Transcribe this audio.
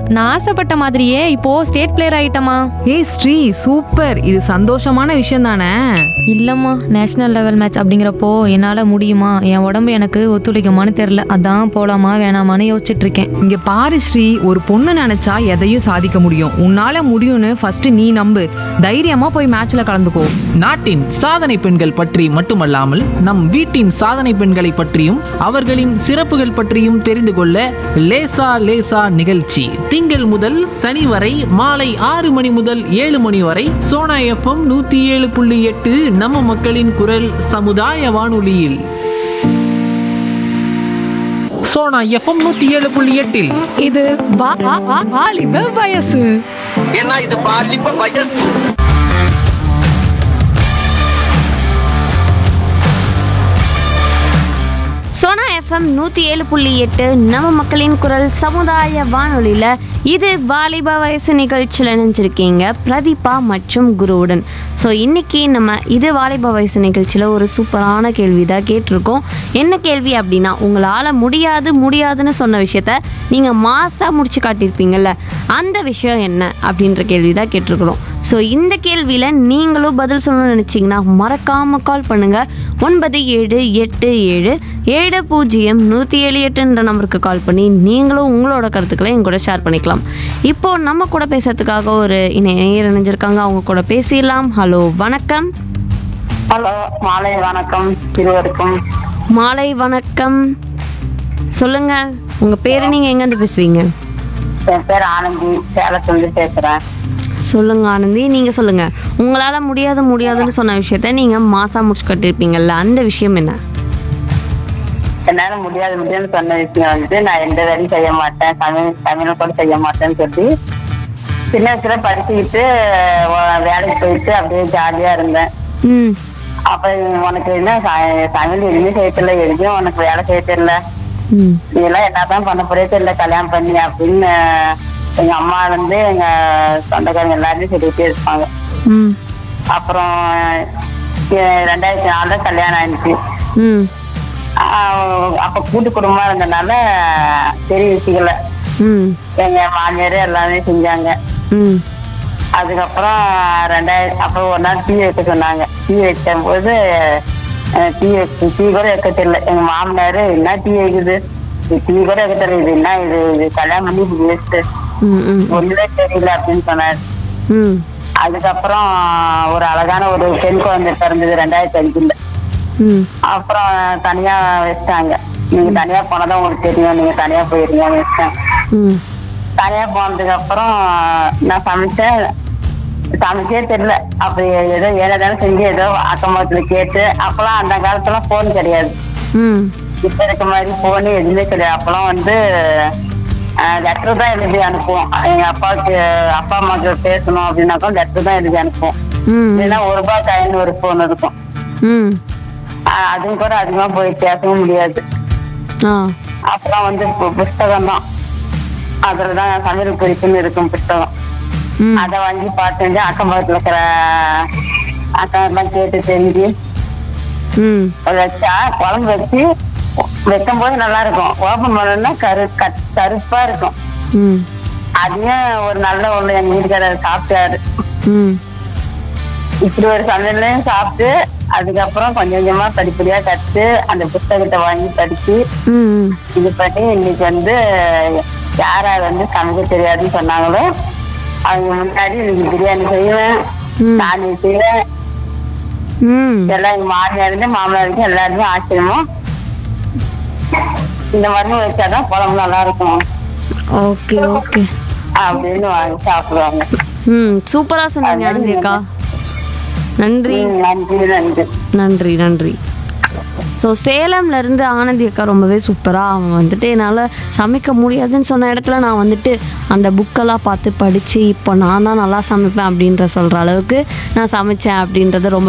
நான் ஆசைப்பட்ட மாதிரியே இப்போ ஸ்டேட் பிளேயர் ஆயிட்டமா ஏய் ஸ்ரீ சூப்பர் இது சந்தோஷமான விஷயம் தானே இல்லம்மா நேஷனல் லெவல் மேட்ச் அப்படிங்கிறப்போ என்னால முடியுமா என் உடம்பு எனக்கு ஒத்துழைக்குமான்னு தெரியல அதான் போலாமா வேணாமான்னு யோசிச்சுட்டு இருக்கேன் இங்க பாரு ஸ்ரீ ஒரு பொண்ணு நினைச்சா எதையும் சாதிக்க முடியும் உன்னால முடியும்னு ஃபர்ஸ்ட் நீ நம்பு தைரியமா போய் மேட்ச்ல கலந்துக்கோ நாட்டின் சாதனை பெண்கள் பற்றி மட்டுமல்லாமல் நம் வீட்டின் சாதனை பெண்களை பற்றியும் அவர்களின் சிறப்புகள் பற்றியும் தெரிந்து கொள்ள லேசா லேசா நிகழ்ச்சி திங்கள் முதல் சனி வரை மாலை ஆறு மணி முதல் ஏழு மணி வரை சோனா எஃப்எம் நூத்தி ஏழு புள்ளி எட்டு நம்ம மக்களின் குரல் சமுதாய வானொலியில் சோனா எஃப்எம் நூத்தி ஏழு புள்ளி எட்டில் இது வா- வா- வா- வாலிப வயசு ஏன்னா இது பாலிப்ப வயசு சோனா எஃப்எம் நூற்றி ஏழு புள்ளி எட்டு நம்ம மக்களின் குரல் சமுதாய வானொலியில் இது வாலிப வயசு நிகழ்ச்சியில் இணைஞ்சிருக்கீங்க பிரதீபா மற்றும் குருவுடன் ஸோ இன்னைக்கு நம்ம இது வாலிப வயசு நிகழ்ச்சியில் ஒரு சூப்பரான கேள்வி தான் கேட்டிருக்கோம் என்ன கேள்வி அப்படின்னா உங்களால் முடியாது முடியாதுன்னு சொன்ன விஷயத்த நீங்கள் மாசாக முடிச்சு காட்டியிருப்பீங்கல்ல அந்த விஷயம் என்ன அப்படின்ற கேள்வி தான் கேட்டிருக்கிறோம் ஸோ இந்த கேள்வியில் நீங்களும் பதில் சொல்லணும்னு நினச்சிங்கன்னா மறக்காமல் கால் பண்ணுங்கள் ஒன்பது ஏழு எட்டு ஏழு ஏழு பூஜ்ஜியம் நூற்றி ஏழு எட்டுன்ற நம்பருக்கு கால் பண்ணி நீங்களும் உங்களோட கருத்துக்களை என் கூட ஷேர் பண்ணிக்கலாம் இப்போ நம்ம கூட பேசுறதுக்காக ஒரு இணையர் இணைஞ்சிருக்காங்க அவங்க கூட பேசிடலாம் ஹலோ வணக்கம் ஹலோ மாலை வணக்கம் இருவருக்கும் மாலை வணக்கம் சொல்லுங்க உங்க பேரு நீங்க எங்கேருந்து பேசுறீங்க என் பேர் ஆனந்தி சேலத்துலேருந்து பேசுறேன் சொல்லுங்க ஆனந்தி நீங்க சொல்லுங்க உங்களால முடியாது முடியாதுன்னு சொன்ன விஷயத்த நீங்க மாசா முடிச்சு கட்டிருப்பீங்கல்ல அந்த விஷயம் என்ன என்னால முடியாது முடியாதுன்னு சொன்ன விஷயம் வந்து நான் எந்த வேலையும் செய்ய மாட்டேன் சமையல் சமையல் கூட செய்ய மாட்டேன்னு சொல்லி சின்ன வயசுல படிச்சுக்கிட்டு அஹ், வேலைக்கு போயிட்டு அப்படியே ஜாலியா இருந்தேன் ம் அப்ப உனக்கு என்ன ச- சமையல் எதுவுமே செய்ய தெரியல எதுவுமே உனக்கு வேலை செய்ய தெரியல ம் நீ எல்லாம் என்னதான் பண்ண போறே தெரியல கல்யாணம் பண்ணி அப்படின்னு எங்க அம்மா வந்து எங்க சொந்தக்காரங்க எல்லாருமே சொல்லிட்டே இருப்பாங்க ம் அப்புறம் எ- ரெண்டாயிரத்தி நாலுல கல்யாணம் ஆயிடுச்சு ம் ஆஹ் அப்ப கூட்டு குடும்பமா இருந்தனால பெரிய வச்சுக்கல ம் எங்க மாமியார் எல்லாமே செஞ்சாங்க ம் அதுக்கப்புறம் ரெண்டாயிரம் அப்போ ஒரு நாள் டீ வைக்க சொன்னாங்க டீ வைக்கும் போது அஹ், டீ வைக்க டீ கூட வைக்க தெரியல எங்க மாமனாரு என்ன டீ வைக்குது இது டீ கூட வைக்க தெரியல இது என்ன இது இது கல்யாணம் பண்ணி இது வேஸ்ட் ம் ம் ஒண்ணுமே தெரியல அப்படின்னு சொன்னாரு ம் அதுக்கப்புறம் ஒரு அழகான ஒரு பெண் குழந்தை பிறந்தது ரெண்டாயிரத்தி அஞ்சுல ம் அப்புறம் தனியா வச்சிட்டாங்க நீங்க தனியா போனதான் உங்களுக்கு தெரியும் நீங்க தனியா போயிருங்கன்னு வச்சிட்டாங்க ம் தனியா போனதுக்கு அப்புறம் நான் சமைச்சேன் சமைச்சே தெரியல அப்ப ஏதோ ஏனதான செஞ்சு ஏதோ அக்கம் பக்கத்துல கேட்டு அப்பெல்லாம் அந்த காலத்துல போன் கிடையாது ம் இப்ப இருக்க மாதிரி போன் எதுவுமே கிடையாது அப்பெல்லாம் வந்து லெட்டர் தான் எழுதி அனுப்புவோம் எங்க அப்பாவுக்கு அப்பா அம்மாக்கு பேசணும் அப்படின்னாக்கா லெட்டர் தான் எழுதி அனுப்புவோம் ம் இல்லைன்னா ஒரு ரூபாய் காயின் ஒரு போன் இருக்கும் ம் ஆஹ் அதுவும் கூட அதிகமா போய் பேசவும் முடியாது ஆ அப்புறம் வந்து பு- புஸ்தகம் தான் அதுலதான் சமையல் குறிப்புன்னு இருக்கும் புஸ்தகம் ம் அதை வாங்கி பார்த்து அக்கம் பக்கத்துல இருக்கிற அக்கா எல்லாம் கேட்டு தெரிஞ்சு ம் வச்சா குழம்பு வச்சு வைக்கும் போது நல்லா இருக்கும் ஓபன் பண்ணோம்னா கரு கட் கருப்பா இருக்கும் ம் அதையும் ஒரு நல்ல ஒண்ணு எங்க வீட்டுக்காரர் சாப்பிட்டாரு ம் இப்படி ஒரு சமையலையும் சாப்பிட்டு அதுக்கப்புறம் கொஞ்சம் கொஞ்சமா படிப்படியா கத்து அந்த புஸ்தகத்தை வாங்கி படிச்சு ம் இது பண்ணி இன்னைக்கு வந்து யார் யார் வந்து சமைக்க தெரியாதுன்னு சொன்னாங்களோ அவங்க முன்னாடி இன்னைக்கு பிரியாணி செய்வேன் ம். நான் செய்வேன் ம் எல்லாம் எங்க மாமியாருக்கு மாமனாருக்கு எல்லாருமே ஆச்சரியமும் இந்த மாதிரி வச்சாதான் குழம்பு நல்லா இருக்கும் ஓகே ஓகே அப்படின்னு வாங்கி சாப்பிடுவாங்க ம் சூப்பராக சொன்னீங்க ஆனந்தி அக்கா நன்றி ம், நன்றி நன்றி நன்றி நன்றி ஸோ சேலம்லேருந்து ஆனந்தி அக்கா ரொம்பவே சூப்பராக அவங்க வந்துட்டு என்னால் சமைக்க முடியாதுன்னு சொன்ன இடத்துல நான் வந்துட்டு அந்த புக்கெல்லாம் பார்த்து படித்து இப்போ நான் தான் நல்லா சமைப்பேன் அப்படின்ற சொல்கிற அளவுக்கு நான் சமைச்சேன் அப்படின்றத ரொம்ப